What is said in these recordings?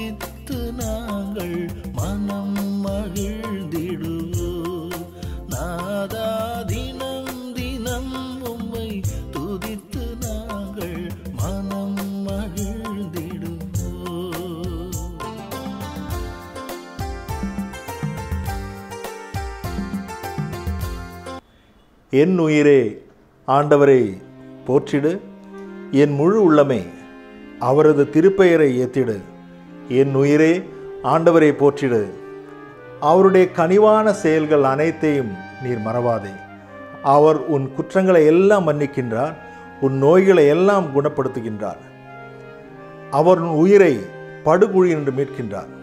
துதித்து நாங்கள் மனம் மகிழ்ந்திடுவோம் நாதா தினம் தினம் உம்மை துதித்து நாங்கள் மனம் மகிழ்ந்திடுவோம் என் உயிரே ஆண்டவரை போற்றிடு என் முழு உள்ளமே அவரது திருப்பெயரை ஏத்திடு என் உயிரே ஆண்டவரை போற்றிடு அவருடைய கனிவான செயல்கள் அனைத்தையும் நீர் மறவாதே அவர் உன் குற்றங்களை எல்லாம் மன்னிக்கின்றார் உன் நோய்களை எல்லாம் குணப்படுத்துகின்றார் அவர் உன் உயிரை படுகுழி என்று மீட்கின்றார்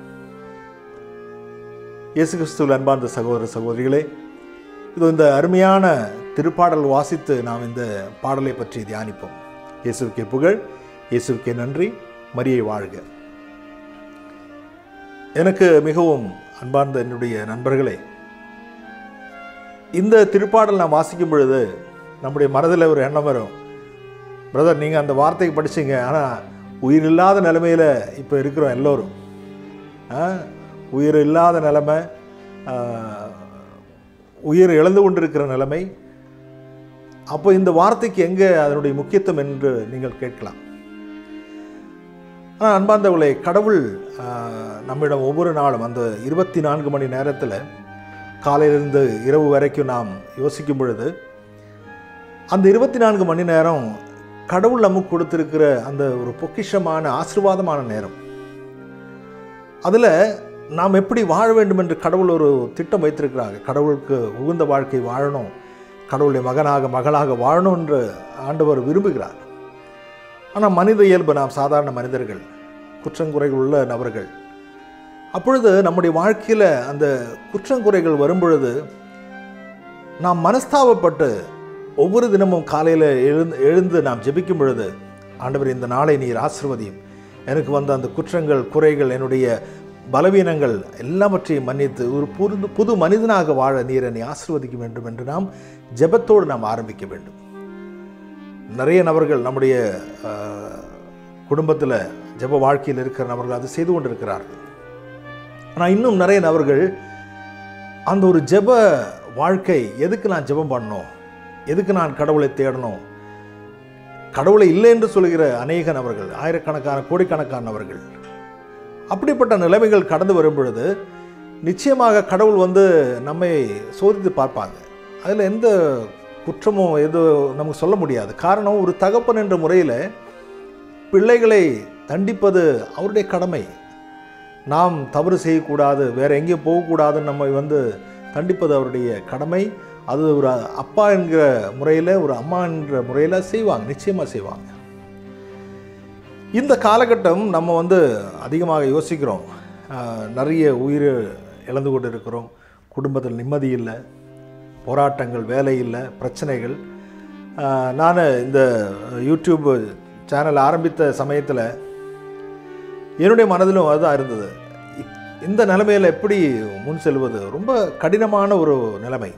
இயேசு கிறிஸ்துவில் அன்பார்ந்த சகோதர சகோதரிகளே இது இந்த அருமையான திருப்பாடல் வாசித்து நாம் இந்த பாடலை பற்றி தியானிப்போம் இயேசுவுக்கே புகழ் இயேசுவுக்கே நன்றி மரியை வாழ்க எனக்கு மிகவும் அன்பார்ந்த என்னுடைய நண்பர்களே இந்த திருப்பாடல் நான் வாசிக்கும் பொழுது நம்முடைய மனதில் ஒரு எண்ணம் வரும் பிரதர் நீங்கள் அந்த வார்த்தையை படிச்சீங்க ஆனால் உயிர் இல்லாத நிலைமையில் இப்போ இருக்கிறோம் எல்லோரும் ஆ? உயிர் இல்லாத நிலைமை ஆ, உயிர் இழந்து கொண்டிருக்கிற நிலைமை அப்போ இந்த வார்த்தைக்கு எங்கே அதனுடைய முக்கியத்துவம் என்று நீங்கள் கேட்கலாம் ஆனால் அன்பார்ந்தவர்களே கடவுள் ஆ, நம்மிடம் ஒவ்வொரு நாளும் அந்த இருபத்தி நான்கு மணி நேரத்தில் காலையிலிருந்து இரவு வரைக்கும் நாம் யோசிக்கும் பொழுது அந்த இருபத்தி நான்கு மணி நேரம் கடவுள் நமக்கு கொடுத்திருக்கிற அந்த ஒரு பொக்கிஷமான ஆசீர்வாதமான நேரம் அதில் நாம் எப்படி வாழ வேண்டும் என்று கடவுள் ஒரு திட்டம் வைத்திருக்கிறாங்க கடவுளுக்கு உகந்த வாழ்க்கை வாழணும் கடவுளுடைய மகனாக மகளாக வாழணும் என்று ஆண்டவர் விரும்புகிறார் ஆனால் மனித இயல்பு நாம் சாதாரண மனிதர்கள் குற்றங்குறைகள் உள்ள நபர்கள் அப்பொழுது நம்முடைய வாழ்க்கையில் அந்த குற்றங்குறைகள் வரும்பொழுது நாம் மனஸ்தாபப்பட்டு ஒவ்வொரு தினமும் காலையில் எழுந்து எழுந்து நாம் ஜெபிக்கும் பொழுது ஆண்டவர் இந்த நாளை நீர் ஆசிர்வதியும் எனக்கு வந்த அந்த குற்றங்கள் குறைகள் என்னுடைய பலவீனங்கள் எல்லாவற்றையும் மன்னித்து ஒரு புது புது மனிதனாக வாழ நீர் என்னை ஆசிர்வதிக்க வேண்டும் என்று நாம் ஜெபத்தோடு நாம் ஆரம்பிக்க வேண்டும் நிறைய நபர்கள் நம்முடைய குடும்பத்தில் ஜெப வாழ்க்கையில் இருக்கிற நபர்கள் அதை செய்து கொண்டிருக்கிறார்கள் ஆனால் இன்னும் நிறைய நபர்கள் அந்த ஒரு ஜெப வாழ்க்கை எதுக்கு நான் ஜெபம் பண்ணணும் எதுக்கு நான் கடவுளை தேடணும் கடவுளை இல்லை என்று சொல்கிற அநேக நபர்கள் ஆயிரக்கணக்கான கோடிக்கணக்கான நபர்கள் அப்படிப்பட்ட நிலைமைகள் கடந்து வரும் பொழுது நிச்சயமாக கடவுள் வந்து நம்மை சோதித்து பார்ப்பாங்க அதில் எந்த குற்றமும் எது நமக்கு சொல்ல முடியாது காரணம் ஒரு தகப்பன் என்ற முறையில் பிள்ளைகளை தண்டிப்பது அவருடைய கடமை நாம் தவறு செய்யக்கூடாது வேற எங்கேயும் போகக்கூடாதுன்னு நம்மை வந்து தண்டிப்பது அவருடைய கடமை அது ஒரு அப்பா என்கிற முறையில் ஒரு அம்மா என்கிற முறையில் செய்வாங்க நிச்சயமாக செய்வாங்க இந்த காலகட்டம் நம்ம வந்து அதிகமாக யோசிக்கிறோம் ஆஹ், நிறைய உயிர் இழந்து கொண்டு இருக்கிறோம் குடும்பத்தில் நிம்மதி இல்லை போராட்டங்கள் வேலை இல்லை பிரச்சனைகள் ஆஹ், நான் இந்த யூடியூப் சேனல் ஆரம்பித்த சமயத்தில் என்னுடைய மனதிலும் அதுதான் இருந்தது இ- இந்த நிலைமையில் எப்படி முன் செல்வது ரொம்ப கடினமான ஒரு நிலைமை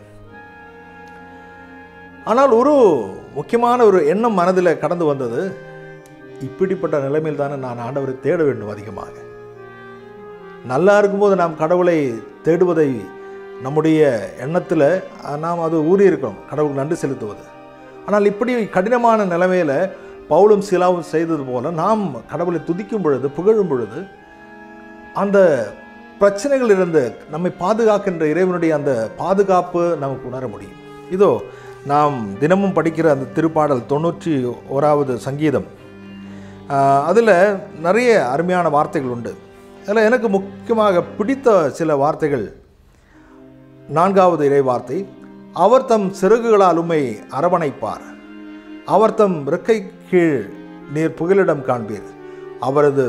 ஆனால் ஒரு முக்கியமான ஒரு எண்ணம் மனதில் கடந்து வந்தது இப்படிப்பட்ட நிலைமையில் தானே நான் ஆண்டவரை தேட வேண்டும் அதிகமாக நல்லா இருக்கும்போது நாம் கடவுளை தேடுவதை நம்முடைய எண்ணத்தில் நாம் அது ஊறி இருக்கிறோம் கடவுளுக்கு நன்றி செலுத்துவது ஆனால் இப்படி கடினமான நிலைமையில் பவுலும் சிலாவும் செய்தது போல நாம் கடவுளை துதிக்கும் பொழுது புகழும் பொழுது அந்த பிரச்சனைகளிலிருந்து நம்மை பாதுகாக்கின்ற இறைவனுடைய அந்த பாதுகாப்பு நமக்கு உணர முடியும் இதோ நாம் தினமும் படிக்கிற அந்த திருப்பாடல் தொண்ணூற்றி ஓராவது சங்கீதம் அதில் நிறைய அருமையான வார்த்தைகள் உண்டு அதில் எனக்கு முக்கியமாக பிடித்த சில வார்த்தைகள் நான்காவது இறை வார்த்தை அவர் தம் சிறகுகளால் உம்மை அரவணைப்பார் அவர் தம் இறக்கை கீழ் நீர் புகலிடம் காண்பீர் அவரது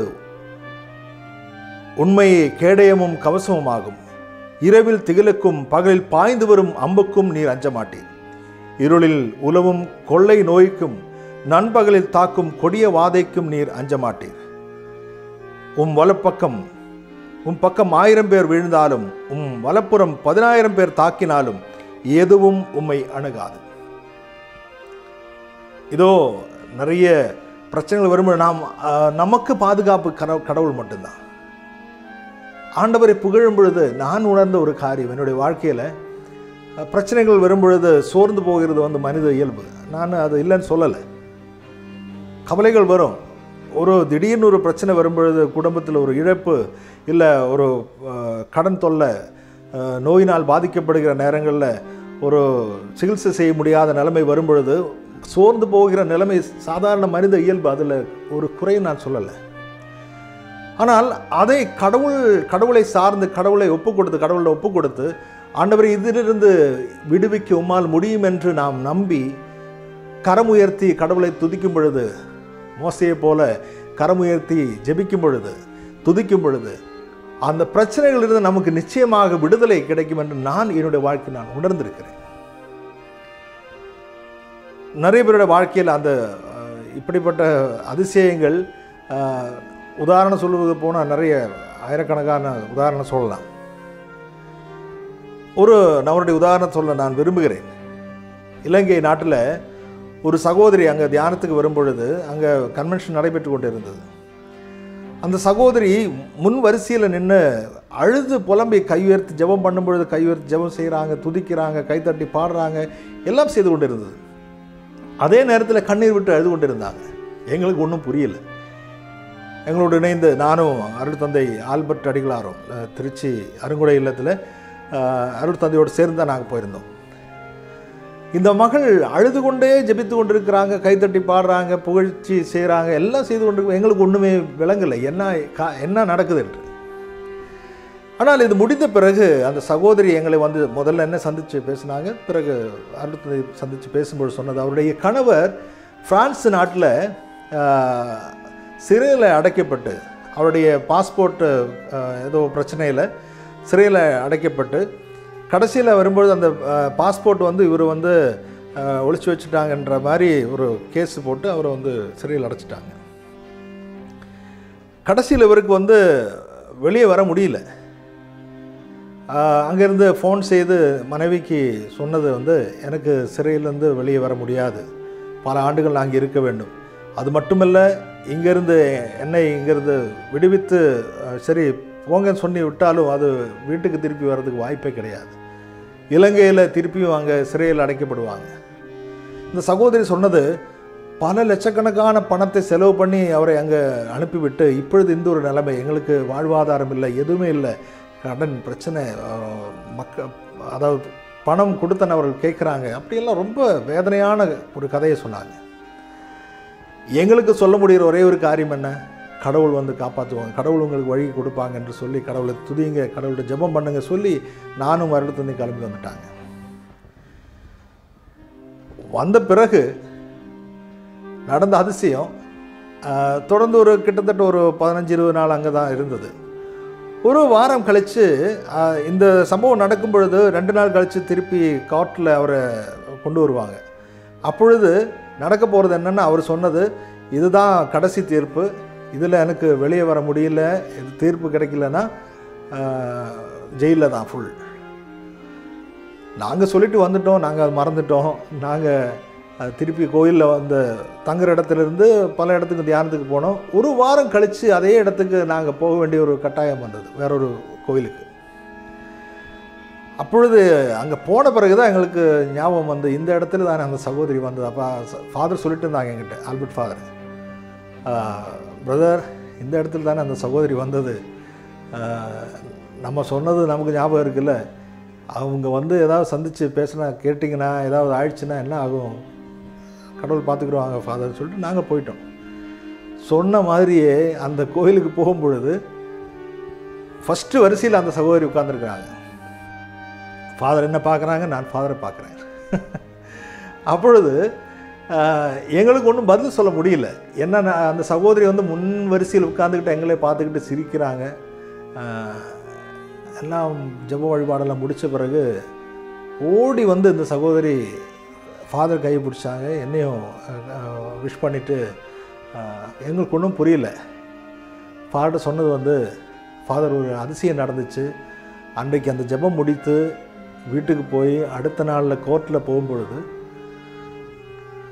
உண்மையை கேடயமும் கவசமுமாகும் இரவில் திகிலுக்கும் பகலில் பாய்ந்து வரும் அம்புக்கும் நீர் அஞ்ச மாட்டீர் இருளில் உலவும் கொள்ளை நோய்க்கும் நண்பகலில் தாக்கும் கொடிய வாதைக்கும் நீர் அஞ்ச மாட்டீர் உம் வலப்பக்கம் உம் பக்கம் ஆயிரம் பேர் விழுந்தாலும் உம் வலப்புறம் பதினாயிரம் பேர் தாக்கினாலும் எதுவும் உம்மை அணுகாது இதோ நிறைய பிரச்சனைகள் வரும்போது நாம் ஆஹ், நமக்கு பாதுகாப்பு கட கடவுள் மட்டும்தான் ஆண்டவரை புகழும் பொழுது நான் உணர்ந்த ஒரு காரியம் என்னுடைய வாழ்க்கையில் அஹ், பிரச்சனைகள் வரும் பொழுது சோர்ந்து போகிறது வந்து மனித இயல்பு நான் அது இல்லைன்னு சொல்லலை கவலைகள் வரும் ஒரு திடீர்னு ஒரு பிரச்சனை வரும்பொழுது குடும்பத்தில் ஒரு இழப்பு இல்லை ஒரு அஹ், கடன் தொல்லை அஹ், நோயினால் பாதிக்கப்படுகிற நேரங்களில் ஒரு சிகிச்சை செய்ய முடியாத நிலைமை வரும்பொழுது சோர்ந்து போகிற நிலைமை சாதாரண மனித இயல்பு அதில் ஒரு குறை நான் சொல்லலை ஆனால் அதை கடவுள் கடவுளை சார்ந்து கடவுளை ஒப்பு கொடுத்து கடவுளை ஒப்பு கொடுத்து ஆண்டவரை இதிலிருந்து விடுவிக்க உம்மால் முடியும் என்று நாம் நம்பி கரம் உயர்த்தி கடவுளை துதிக்கும் பொழுது மோசையை போல கரம் உயர்த்தி ஜெபிக்கும் பொழுது துதிக்கும் பொழுது அந்த பிரச்சனைகளிலிருந்து நமக்கு நிச்சயமாக விடுதலை கிடைக்கும் என்று நான் என்னுடைய வாழ்க்கை நான் உணர்ந்திருக்கிறேன் நிறைய பேருடைய வாழ்க்கையில் அந்த அஹ், இப்படிப்பட்ட அதிசயங்கள் அஹ், உதாரணம் சொல்லுவது போனால் நிறைய ஆயிரக்கணக்கான உதாரணம் சொல்லலாம் ஒரு நபருடைய உதாரணம் சொல்ல நான் விரும்புகிறேன் இலங்கை நாட்டில் ஒரு சகோதரி அங்கே தியானத்துக்கு வரும்பொழுது அங்கே கன்வென்ஷன் நடைபெற்று கொண்டு இருந்தது அந்த சகோதரி முன் வரிசையில் நின்று அழுது புலம்பி கை உயர்த்தி ஜெபம் பண்ணும் பொழுது கை உயர்த்தி ஜெபம் செய்கிறாங்க துதிக்கிறாங்க கைத்தட்டி பாடுறாங்க எல்லாம் செய்து கொண்டு இருந்தது அதே நேரத்தில் கண்ணீர் விட்டு அழுது கொண்டு இருந்தாங்க எங்களுக்கு ஒன்றும் புரியல எங்களோடு இணைந்து நானும் அருள் தந்தை ஆல்பர்ட் அடிகளாரும் அஹ், திருச்சி அருங்குடை இல்லத்தில் அஹ், அருள் தந்தையோடு சேர்ந்து தான் நாங்கள் போயிருந்தோம் இந்த மகள் அழுது கொண்டே ஜெபித்து கொண்டிருக்கிறாங்க கைத்தட்டி பாடுறாங்க புகழ்ச்சி செய்கிறாங்க எல்லாம் செய்து கொண்டு எங்களுக்கு ஒன்றுமே விளங்கலை என்ன கா என்ன நடக்குது என்று ஆனால் இது முடிந்த பிறகு அந்த சகோதரி எங்களை வந்து முதல்ல என்ன சந்தித்து பேசினாங்க பிறகு அருள் சந்தித்து பேசும்போது சொன்னது அவருடைய கணவர் பிரான்ஸ் நாட்டில் சிறையில் அடைக்கப்பட்டு அவருடைய பாஸ்போர்ட்டு ஏதோ பிரச்சனையில் சிறையில் அடைக்கப்பட்டு கடைசியில் வரும்பொழுது அந்த பாஸ்போர்ட் வந்து இவர் வந்து அஹ், ஒளிச்சு வச்சுட்டாங்கன்ற மாதிரி ஒரு கேஸ் போட்டு அவரை வந்து சிறையில் அடைச்சிட்டாங்க கடைசியில் இவருக்கு வந்து வெளியே வர முடியல ஆஹ் அங்கேருந்து ஃபோன் செய்து மனைவிக்கு சொன்னது வந்து எனக்கு சிறையிலேருந்து வெளியே வர முடியாது பல ஆண்டுகள் நான் அங்கே இருக்க வேண்டும் அது மட்டுமல்ல இங்கேருந்து என்னை இங்கேருந்து விடுவித்து ஆஹ் சரி போங்கன்னு சொல்லி விட்டாலும் அது வீட்டுக்கு திருப்பி வர்றதுக்கு வாய்ப்பே கிடையாது இலங்கையில் திருப்பியும் அங்கே சிறையில் அடைக்கப்படுவாங்க இந்த சகோதரி சொன்னது பல லட்சக்கணக்கான பணத்தை செலவு பண்ணி அவரை அங்கே அனுப்பிவிட்டு இப்பொழுது இந்த ஒரு நிலைமை எங்களுக்கு வாழ்வாதாரம் இல்லை எதுவுமே இல்லை கடன் பிரச்சனை அஹ், மக்க அதாவது பணம் கொடுத்தன அவர்கள் கேட்குறாங்க அப்படியெல்லாம் ரொம்ப வேதனையான ஒரு கதையை சொன்னாங்க எங்களுக்கு சொல்ல முடிகிற ஒரே ஒரு காரியம் என்ன கடவுள் வந்து காப்பாற்றுவாங்க கடவுள் உங்களுக்கு வழி கொடுப்பாங்க என்று சொல்லி கடவுளை துதிங்க கடவுள்கிட்ட ஜெபம் பண்ணுங்க சொல்லி நானும் வருடத்துலேருந்து கிளம்பி வந்துட்டாங்க வந்த பிறகு நடந்த அதிசயம் ஆஹ், தொடர்ந்து ஒரு கிட்டத்தட்ட ஒரு பதினஞ்சு இருபது நாள் அங்கே தான் இருந்தது ஒரு வாரம் கழித்து இந்த சம்பவம் நடக்கும் பொழுது ரெண்டு நாள் கழித்து திருப்பி காட்டில் அவரை கொண்டு வருவாங்க அப்பொழுது நடக்க போகிறது என்னென்னு அவர் சொன்னது இதுதான் கடைசி தீர்ப்பு இதில் எனக்கு வெளியே வர முடியல இது தீர்ப்பு கிடைக்கலன்னா ஜெயிலில் தான் ஃபுல் நாங்கள் சொல்லிட்டு வந்துட்டோம் நாங்கள் அதை மறந்துட்டோம் நாங்கள் திருப்பி கோயிலில் வந்து தங்குற இடத்துலேருந்து பல இடத்துக்கு தியானத்துக்கு போனோம் ஒரு வாரம் கழித்து அதே இடத்துக்கு நாங்கள் போக வேண்டிய ஒரு கட்டாயம் வந்தது வேற ஒரு கோயிலுக்கு அப்பொழுது அங்கே போன பிறகு தான் எங்களுக்கு ஞாபகம் வந்து இந்த இடத்துல தானே அந்த சகோதரி வந்தது அப்போ ஃபாதர் சொல்லிட்டு இருந்தாங்க என்கிட்ட ஆல்பர்ட் ஃபாதர் பிரதர் இந்த இடத்துல தானே அந்த சகோதரி வந்தது ஆஹ், நம்ம சொன்னது நமக்கு ஞாபகம் இருக்குல்ல அவங்க வந்து ஏதாவது சந்தித்து பேசினா கேட்டிங்கன்னா ஏதாவது ஆயிடுச்சுன்னா என்ன ஆகும் கடவுள் பார்த்துக்குருவாங்க ஃபாதர் சொல்லிட்டு நாங்கள் போயிட்டோம் சொன்ன மாதிரியே அந்த கோயிலுக்கு போகும்பொழுது ஃபஸ்ட்டு வரிசையில் அந்த சகோதரி உட்காந்துருக்குறாங்க ஃபாதர் என்ன பார்க்குறாங்க நான் ஃபாதரை பார்க்குறேன் அப்பொழுது ஆஹ், எங்களுக்கு ஒன்றும் பதில் சொல்ல முடியல என்ன அந்த சகோதரி வந்து முன் வரிசையில் உட்காந்துக்கிட்டு எங்களே பார்த்துக்கிட்டு சிரிக்கிறாங்க ஆஹ், எல்லாம் ஜெப வழிபாடெல்லாம் முடித்த பிறகு ஓடி வந்து இந்த சகோதரி ஃபாதர் கை பிடிச்சாங்க என்னையும் விஷ் பண்ணிவிட்டு எங்களுக்கு ஒன்றும் புரியல ஃபாதர் சொன்னது வந்து ஃபாதர் ஒரு அதிசயம் நடந்துச்சு அன்றைக்கு அந்த ஜெபம் முடித்து வீட்டுக்கு போய் அடுத்த நாளில் கோர்ட்டில் போகும்பொழுது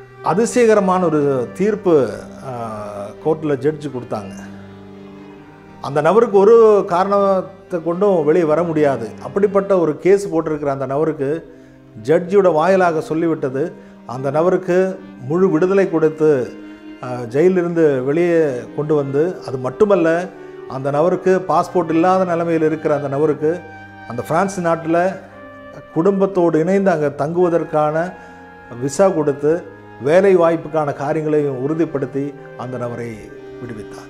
அதிசயகரமான ஒரு தீர்ப்பு கோர்ட்டில் ஜட்ஜு கொடுத்தாங்க அந்த நபருக்கு ஒரு காரணத்தை கொண்டும் வெளியே வர முடியாது அப்படிப்பட்ட ஒரு கேஸ் போட்டிருக்கிற அந்த நபருக்கு ஜட்ஜியோட வாயிலாக சொல்லிவிட்டது அந்த நபருக்கு முழு விடுதலை கொடுத்து அஹ், ஜெயிலிலிருந்து வெளியே கொண்டு வந்து அது மட்டுமல்ல அந்த நபருக்கு பாஸ்போர்ட் இல்லாத நிலைமையில் இருக்கிற அந்த நபருக்கு அந்த பிரான்ஸ் நாட்டில் குடும்பத்தோடு இணைந்து அங்கே தங்குவதற்கான விசா கொடுத்து வேலை வாய்ப்புக்கான காரியங்களையும் உறுதிப்படுத்தி அந்த நபரை விடுவித்தார்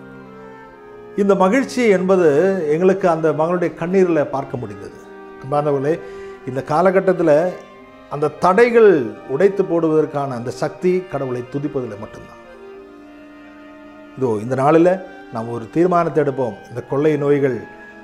இந்த மகிழ்ச்சி என்பது எங்களுக்கு அந்த மகளுடைய கண்ணீரில் பார்க்க முடிந்தது அன்பானவர்களே இந்த காலகட்டத்தில் அந்த தடைகள் உடைத்து போடுவதற்கான அந்த சக்தி கடவுளை துதிப்பதில் மட்டும்தான் இதோ இந்த நாளில் நாம் ஒரு தீர்மானத்தை எடுப்போம் இந்த கொள்ளை நோய்கள்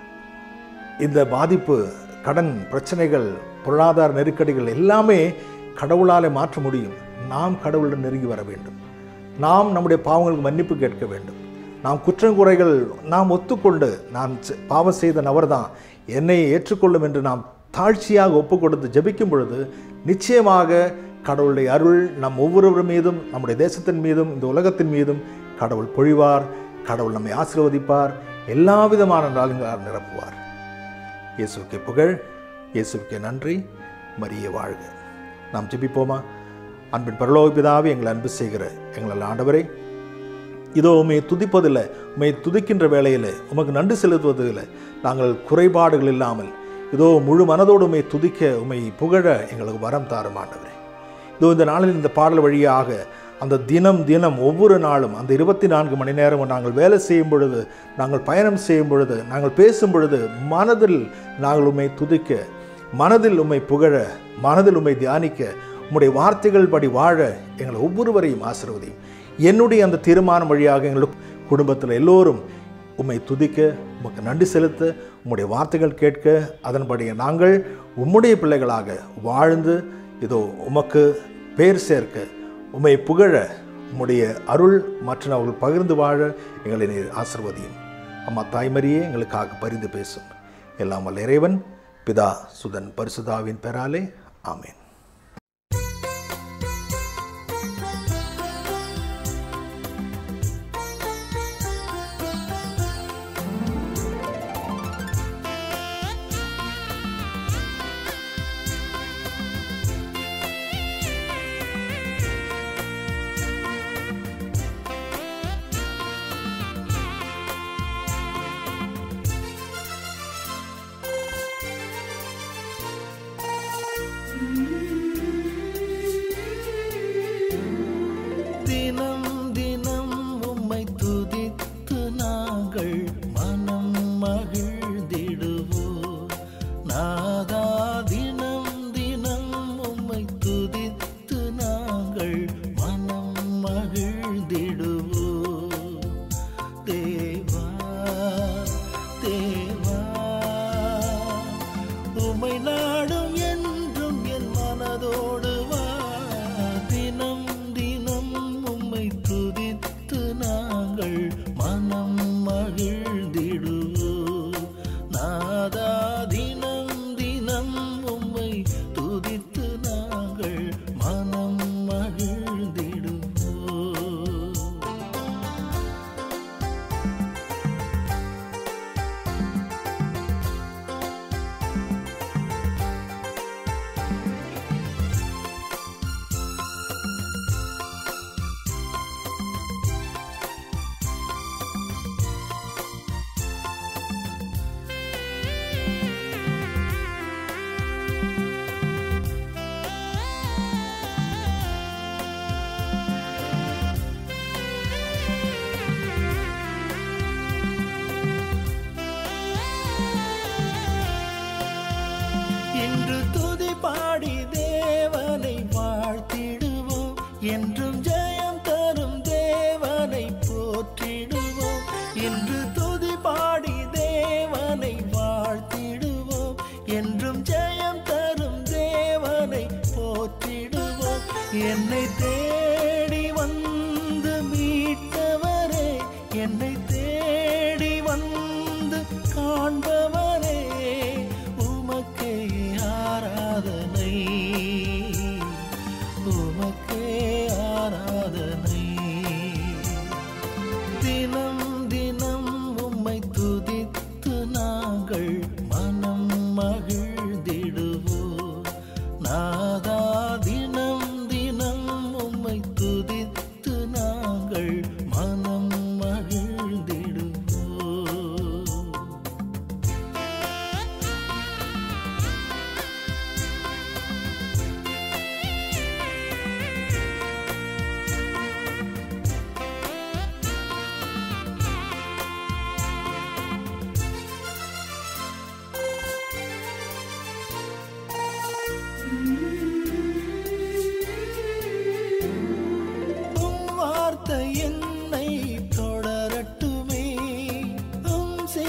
இந்த பாதிப்பு கடன் பிரச்சனைகள் பொருளாதார நெருக்கடிகள் எல்லாமே கடவுளாலே மாற்ற முடியும் நாம் கடவுளிடம் நெருங்கி வர வேண்டும் நாம் நம்முடைய பாவங்களுக்கு மன்னிப்பு கேட்க வேண்டும் நாம் குற்றங்குறைகள் நாம் ஒத்துக்கொண்டு நான் செ- பாவம் செய்த நபர்தான் என்னை ஏற்றுக்கொள்ளும் என்று நாம் தாழ்ச்சியாக ஒப்பு கொடுத்து ஜெபிக்கும் பொழுது நிச்சயமாக கடவுளுடைய அருள் நம் ஒவ்வொருவர் மீதும் நம்முடைய தேசத்தின் மீதும் இந்த உலகத்தின் மீதும் கடவுள் பொழிவார் கடவுள் நம்மை ஆசீர்வதிப்பார் எல்லா விதமான நலங்களால் நிரப்புவார் இயேசுவுக்கு புகழ் இயேசுவுக்கு நன்றி மரிய வாழ்க நாம் ஜெபிப்போமா அன்பின் பரலோக பிதாவே எங்களை அன்பு செய்கிற எங்கள் ஆண்டவரே இதோ உம்மை துதிப்பதில்லை உம்மை துதிக்கின்ற வேளையில் உமக்கு நன்றி செலுத்துவதில்லை நாங்கள் குறைபாடுகள் இல்லாமல் இதோ முழு மனதோடு உம்மை துதிக்க உம்மை புகழ எங்களுக்கு வரம் தாரும் ஆண்டவரே இதோ இந்த நாளில் இந்த பாடல் வழியாக அந்த தினம் தினம் ஒவ்வொரு நாளும் அந்த இருபத்தி நான்கு மணி நேரமும் நாங்கள் வேலை செய்யும் பொழுது நாங்கள் பயணம் செய்யும் பொழுது நாங்கள் பேசும் பொழுது மனதில் நாங்கள் உம்மை துதிக்க மனதில் உம்மை புகழ மனதில் உம்மை தியானிக்க உம்முடைய வார்த்தைகள் படி வாழ எங்களை ஒவ்வொருவரையும் ஆசீர்வதியும் என்னுடைய அந்த தீர்மானம் வழியாக எங்களுக்கு குடும்பத்தில் எல்லோரும் உம்மை துதிக்க உமக்கு நன்றி செலுத்த உம்முடைய வார்த்தைகள் கேட்க அதன்படி நாங்கள் உம்முடைய பிள்ளைகளாக வாழ்ந்து இதோ உமக்கு பேர் சேர்க்க உம்மை புகழ உம்முடைய அருள் மற்றவர்கள் பகிர்ந்து வாழ எங்களை நீர் ஆசிர்வதியும் அம்மா தாய்மரியே எங்களுக்காக பரிந்து பேசும் எல்லாம் வல்ல இறைவன் பிதா சுதன் பரிசுதாவின் பெறாலே ஆமென் தினம் தினம் உம்மை துதித்து நாங்கள் மனம் மகிழ்ந்திடுவோம் நாதா தினம் தினம் உம்மை துதித்து நாங்கள் மனம் மகிழ்ந்திடுவோம் தேவா தேவா உமை நாடும் என்றும் என் மனதோடு வா தினம் தினம் உம்மை துதித்து நாங்கள் மனம் மகிழ்ந்திடுவோம் நாதா தினம் தினம் உம்மை துதித்து நாங்கள் மனம் மகிழ்ந்திடுவோம்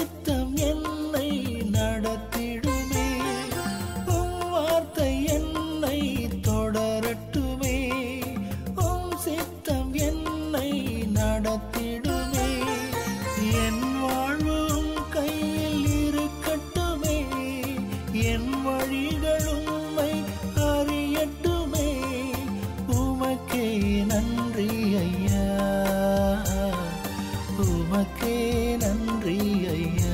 சித்தம் என்னை நடத்திடுமே உம் வார்த்தை என்னை தொடரட்டுமே உம் சித்தம் என்னை நடத்திடுமே என் வாழ்வும் கையில் இருக்கட்டுமே என் வழிகள் உம்மை அறியட்டுமே உமக்கே நன்றி ஐயா உமக்கே நன்றி ஐயா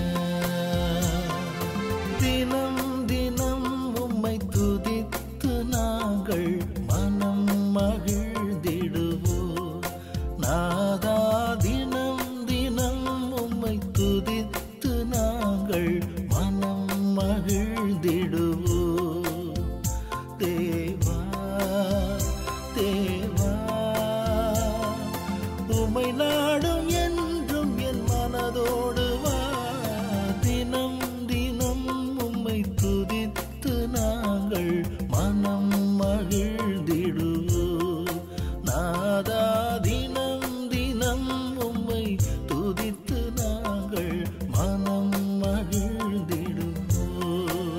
தினம் தினம் உம்மை துதித்து நாங்கள் மனம் மகிழ்ந்திடுவோம் நாதா தினம் தினம் உம்மை துதித்து நாங்கள் மனம் மகிழ்ந்திடுவோம் தேவா தேவா உமை நாடும் என்றும் என் மனதோடு வா தினம் தினம் உம்மை துதித்து நாங்கள் மனம் மகிழ்ந்திடுவோம் நாதா தினம் தினம் உம்மை துதித்து நாங்கள் மனம் மகிழ்ந்திடுவோம்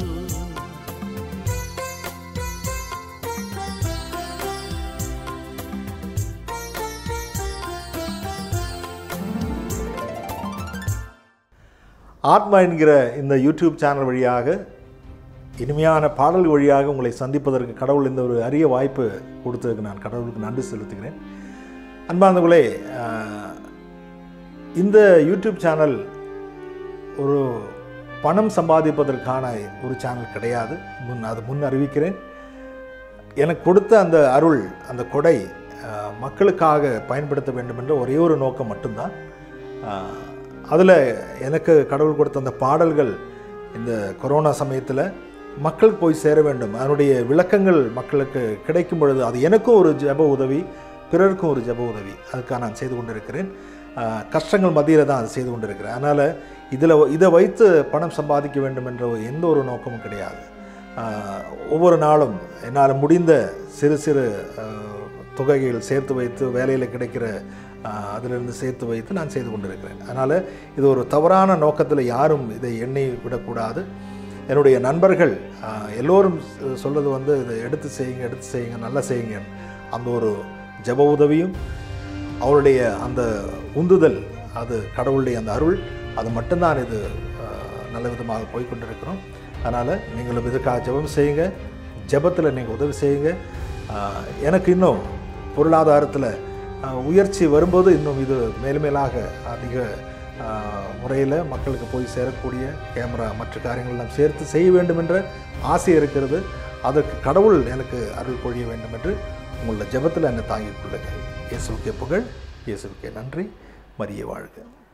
ஆத்மா என்கிற இந்த யூடியூப் சேனல் வழியாக இனிமையான பாடல் வழியாக உங்களை சந்திப்பதற்கு கடவுள் இந்த ஒரு அரிய வாய்ப்பு கொடுத்ததுக்கு நான் கடவுளுக்கு நன்றி செலுத்துகிறேன் அன்பார்ந்தவர்களே ஆஹ், இந்த யூடியூப் சேனல் ஒரு பணம் சம்பாதிப்பதற்கான ஒரு சேனல் கிடையாது முன் அது முன் அறிவிக்கிறேன் எனக்கு கொடுத்த அந்த அருள் அந்த கொடை ஆஹ், மக்களுக்காக பயன்படுத்த வேண்டும் என்ற ஒரே ஒரு நோக்கம் மட்டும்தான் அதில் எனக்கு கடவுள் கொடுத்த அந்த பாடல்கள் இந்த கொரோனா சமயத்தில் மக்கள் போய் சேர வேண்டும் அதனுடைய விளக்கங்கள் மக்களுக்கு கிடைக்கும் பொழுது அது எனக்கும் ஒரு ஜெப உதவி பிறருக்கும் ஒரு ஜெப உதவி அதுக்காக நான் செய்து கொண்டிருக்கிறேன் ஆஹ், கஷ்டங்கள் மத்தியில் தான் அது செய்து கொண்டிருக்கிறேன் அதனால் இதில் இதை வைத்து பணம் சம்பாதிக்க வேண்டும் என்ற ஒரு எந்த ஒரு நோக்கமும் கிடையாது ஆஹ், ஒவ்வொரு நாளும் என்னால் முடிந்த சிறு சிறு ஆஹ், தொகைகள் சேர்த்து வைத்து வேலையில் கிடைக்கிற ஆஹ், அதிலிருந்து சேர்த்து வைத்து நான் செய்து கொண்டிருக்கிறேன் அதனால் இது ஒரு தவறான நோக்கத்தில் யாரும் இதை எண்ணி விடக்கூடாது என்னுடைய நண்பர்கள் ஆஹ், எல்லோரும் சொ- சொல்றது வந்து இதை எடுத்து செய்யுங்க எடுத்து செய்யுங்க நல்லா செய்யுங்க அந்த ஒரு ஜெப உதவியும் அவருடைய அந்த உந்துதல் அது கடவுளுடைய அந்த அருள் அது மட்டும்தான் இது ஆஹ், நல்ல விதமாக போய்க்கொண்டிருக்கிறோம் அதனால் நீங்களும் இதுக்காக ஜெபம் செய்யுங்க ஜெபத்தில் நீங்கள் உதவி செய்யுங்க ஆஹ், எனக்கு இன்னும் பொருளாதாரத்தில் ஆஹ், உயர்ச்சி வரும்போது இன்னும் இது மேலுமேலாக அதிக முறையில் மக்களுக்கு போய் சேரக்கூடிய கேமரா மற்ற காரியங்கள் எல்லாம் சேர்த்து செய்ய வேண்டும் என்ற ஆசை இருக்கிறது அதற்கு கடவுள் எனக்கு அருள் பொழிய வேண்டும் என்று உங்களோட ஜெபத்தில் என்னை தாங்கிக் கொள்ளுங்கள் இயேசுவுக்கே புகழ் இயேசுவுக்கே நன்றி மரிய வாழ்க